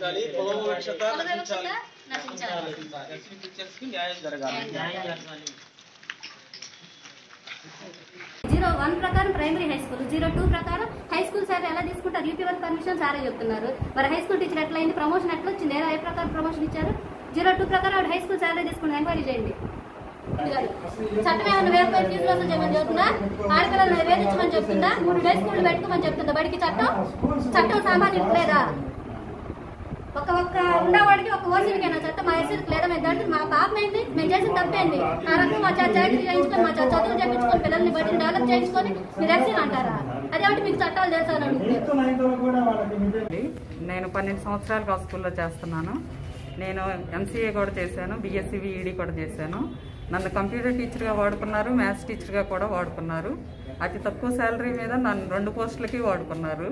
నశించాలి కుల వివక్షత నశించాలి నశించాలి ఎస్సీ టీచర్స్ కి న్యాయం జరగాలి జీరో వన్ ప్రకారం primary high school zero two ప్రకారం హై స్కూల్ సార్ ఎలా తీసుకుంటారు యూపీ వన్ పర్మిషన్ సారే చెప్తున్నారు మరి హై స్కూల్ టీచర్ ఎట్లా అయింది ప్రమోషన్ ఎట్లా వచ్చింది ఏ ప్రకారం ప్రమోషన్ ఇచ్చారు జీరో టూ ప్రకారం ఆవిడ హై స్కూల్ సాలరీ తీసుకుని ఎంక్వైరీ చేయండి ఇదిగోండి. చట్టం ఏమన్నా వేరు వేరు ఫీజులు వసూలు చేయమని చెప్తుందా ఆడపిల్లలను వేధించమని చెప్తుందా ప్లే స్కూల్ పెట్టుకోమని చెప్తుందా బడికి చట్టం చట్టం సామాన్యులకు లేదా ఒక ఒక్క ఉండవాడికి ఒక ఓసీలకైనా చట్టం మా ఎస్సీలకు లేదా మేము దాంట్లో మా పాపం ఏంటి మేము చేసిన తప్పేంటి ఆ రకం మా చా- చాకరీ చేయించుకొని మా చా- చదువు చెప్పించుకొని పిల్లల్ని బట్టి డెవలప్ చేయించుకొని మీరు ఎస్సీలు అంటారా అదేమిటి మీకు చట్టాలు తెలుసని అడుగుతారు నేను పన్నెండు సంవత్సరాలుగా ఆ స్కూల్లో చేస్తున్నాను నేను ఎంసీఏ కూడా చేశాను బీఎస్సీ ఈడీ కూడా చేశాను నన్ను కంప్యూటర్ టీచర్గా వాడుకున్నారు మ్యాథ్స్ టీచర్గా కూడా వాడుకున్నారు అతి తక్కువ శాలరీ మీద నన్ను రెండు పోస్టులకి వాడుకున్నారు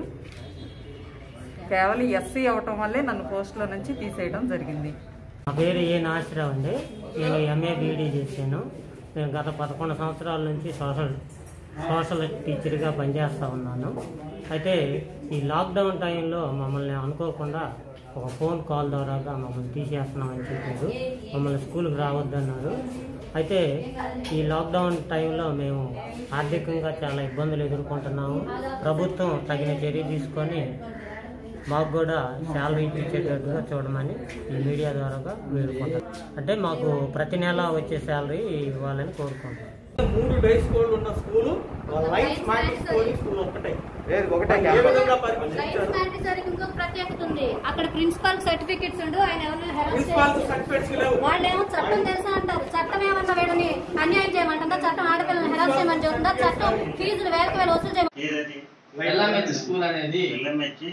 కేవలం ఎస్సీ అవటం వల్లే నన్ను పోస్టులో నుంచి తీసేయడం జరిగింది నా పేరు ఏ నాసిరావు అండి నేను ఎంఏ బీఈడీ చేశాను నేను గత పదకొండు సంవత్సరాల నుంచి సోషల్ సోషల్ టీచర్గా పనిచేస్తూ ఉన్నాను అయితే ఈ లాక్డౌన్ టైంలో మమ్మల్ని అనుకోకుండా ఒక ఫోన్ కాల్ ద్వారాగా మమ్మల్ని తీసేస్తున్నామని చెప్పారు మమ్మల్ని స్కూల్కి రావద్దన్నారు అయితే ఈ లాక్డౌన్ టైంలో మేము ఆర్థికంగా చాలా ఇబ్బందులు ఎదుర్కొంటున్నాము ప్రభుత్వం తగిన చర్య తీసుకొని మాకు కూడా శాలరీ ఇచ్చేటట్టుగా చూడమని ఈ మీడియా ద్వారాగా వేడుకుంటాం అంటే మాకు ప్రతి నెల వచ్చే శాలరీ ఇవ్వాలని కోరుకుంటాం మూడు డే స్కూల్ ఉన్న స్కూల్ లైఫ్ మ్యాటిక్ స్కూల్ స్కూల్ ఒకటే ఒకటే ఏ విధంగా పర్మిషన్ లైఫ్ ఇచ్చారు మ్యాటరీసరికి ఇంకొక ప్రత్యేకత ఉంది అక్కడ ప్రిన్సిపాల్ సర్టిఫికెట్స్ ఉండు ఆయన ఎవరైనా హెరాస్ ప్రిన్సిపాల్ సర్టిఫికేట్స్ లేవు వాళ్ళేమో చట్టం తెలుసా అంటారు చట్టం ఏమన్నా వీళ్ళని అన్యాయం చేయమంటుందా చట్టం ఆడపిల్లల్ని హెరాస్ చేయమని చెబుతుందా చట్టం ఫీజులు వేలకు వేలు వసూలు చేయమని ఏదది ఎల్ఎంహెచ్ స్కూల్ అనేది వెళ్ళమచ్చి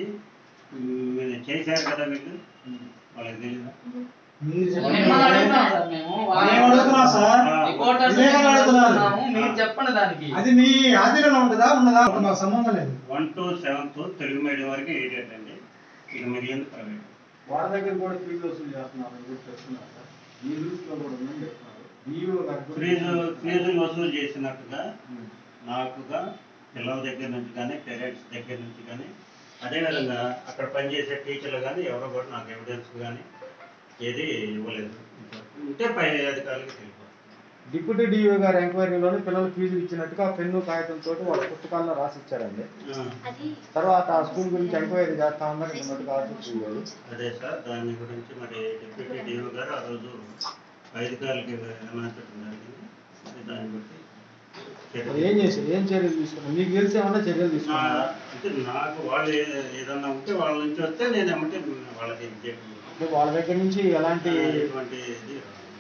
మీరు చేశారు కదా మీకు వాళ్ళకి తెలియదా మిమ్మల్ని అడుగుతున్నాం సార్ మేము మేము అడుగుతున్నాం సార్. రిపోర్టర్స్ వివేకాన్ని అడుగుతున్నారు. అడుగుతున్నాము. మీరు చెప్పండి దానికి అది మీ ఆధీనంలో ఉంటుందా ఉండదా మాకు సంబంధం లేదు one to seventh Telugu medium వరకు ఎయిడెడ్ అండి ఇక మిగిలింది ప్రైవేట్ వాళ్ళ దగ్గర కూడా ఫీజు వసూలు చేస్తున్నారు అని కూడా చెప్తున్నారు సార్ మీ రూల్స్ లో కూడా ఉందని చెప్తున్నారు డిఓ గారు కూడా ఫీజు ఫీజులు వసూలు చేసినట్టుగా నాకుగా పిల్లల దగ్గర నుంచి కానీ పేరెంట్స్ దగ్గర నుంచి కానీ అదేవిధంగా అక్కడ పనిచేసే టీచర్లు కానీ ఎవరో కూడా నాకు ఎవిడెన్స్ కానీ ఏది ఇవ్వలేదు ఉంటే పై అధికారులకు తెలియదు డిప్యూటీ డిఓ గారు ఎంక్వైరీలోనే పిల్లలు ఫీజులు ఇచ్చినట్టుగా పెన్ను కాగితంతో వాళ్ళ పుస్తకాల్లో రాసి ఇచ్చారండి అది తర్వాత ఆ స్కూల్ గురించి ఎంక్వైరీ చేస్తా ఉన్నారు ఇన్నట్టుగా ఆశిస్తున్నారు అదే సార్ దాని గురించి మరి డిప్యూటీ డిఓ గారు ఆ రోజు అధికారులకి విమర్శించడం జరిగింది మరి దాన్ని బట్టి చర్యలు ఏం చేశారు ఏం చర్యలు తీసుకున్నారు మీకు తెలిసి ఏమన్నా చర్యలు ఆ, తీసుకున్నారు అంటే నాకు వాళ్ళు ఏ- ఏదన్నా ఉంటే వాళ్ళ నుంచి వస్తే నేను ఏమంటే వాళ్ళకి చెప్పి అంటే వాళ్ళ దగ్గర నుంచి ఎలాంటి ఎటువంటి ఇది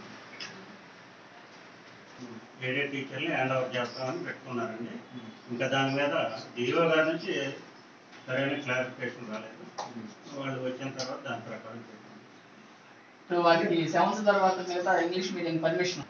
ఏడే టీచర్లు హ్యాండ్ ఓవర్ చేస్తామని పెట్టుకున్నారండి ఇంకా దాని మీద డిఓ గారి నుంచి సరైన క్లారిఫికేషన్ రాలేదు వాళ్ళు వచ్చిన తర్వాత దాని ప్రకారం చేస్తాం సో వాటికి సెవెంత్ తర్వాత మిగతా ఇంగ్లీష్ మీడియం పర్మిషన్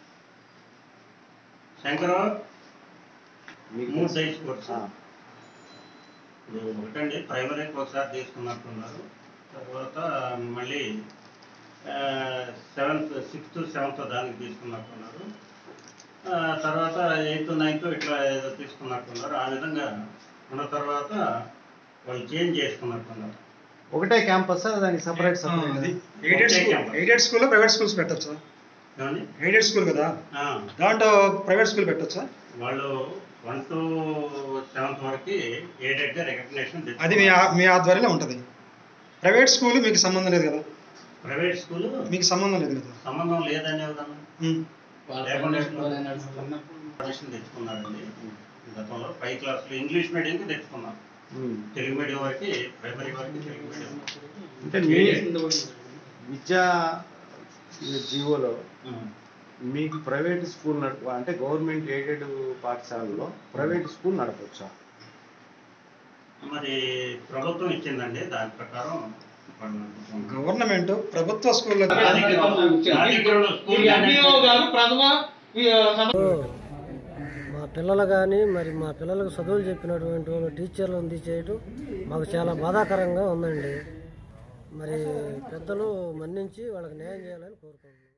శంకరం మూడు సైజ్ కోర్సు ఇది ఒకటండి ప్రైమరీకి ఒకసారి తీసుకున్నట్టున్నారు తర్వాత మళ్ళీ సెవెంత్ సిక్స్త్ సెవెంత్ దానికి తీసుకున్నట్టున్నారు ఆ, తర్వాత ఎయిత్ నైన్త్ ఇట్లా ఏదో తీసుకున్నట్టున్నారు ఆ విధంగా ఉన్న తర్వాత వాళ్ళు చేంజ్ చేసుకున్నట్టున్నారు ఒకటే క్యాంపస్ దానికి సపరేట్ అది సపరేట్ ఎయిడెడ్ స్కూల్ ఎయిడెడ్ స్కూల్లో ప్రైవేట్ స్కూల్స్ పెట్టచ్చా ఏమండి ఎయిడెడ్ స్కూల్ కదా ఆ, దాంట్లో ప్రైవేట్ స్కూల్ పెట్టచ్చా వాళ్ళు వన్ టు సెవెంత్ వరకు ఏడెడ్గా రికగ్నేషన్ అది మీ ఆ- మీ ఆధ్వర్యంలో ఉంటుంది ప్రైవేట్ స్కూల్ మీకు సంబంధం లేదు కదా ప్రైవేట్ స్కూల్ మీకు సంబంధం లేదు కదా సంబంధం లేదనే విధంగా ఉమ్. పర్మిషన్ తెచ్చుకున్నారండి గతంలో ఫైవ్ క్లాసులు ఇంగ్లీష్ మీడియంకి తెచ్చుకున్నాం తెలుగు మీడియం వరకు ప్రైమరీ వరకు తెలుగు మీడియం అంటే మీ విద్యా జీవోలో మీకు ప్రైవేట్ స్కూల్ నడప అంటే గవర్నమెంట్ ఎయిడెడ్ పాఠశాలలో ప్రైవేట్ స్కూల్ నడపచ్చా మరి ప్రభుత్వం ఇచ్చిందండి దాని ప్రకారం వాళ్ళు నడుపుతున్నారు. గవర్నమెంట్ ప్రభుత్వ స్కూల్లో నా దగ్గర ఉన్న స్కూల్ ఎంఈఓ గారు ప్రథమ ఈ, సమ- మా పిల్లలు కానీ మరి మా పిల్లలకు చదువులు చెప్పినటువంటి వాళ్ళు టీచర్లను తీసేయటం మాకు చాలా బాధాకరంగా ఉందండి మరి పెద్దలు మన్నించి వాళ్ళకి న్యాయం చేయాలని కోరుకుంటున్నాం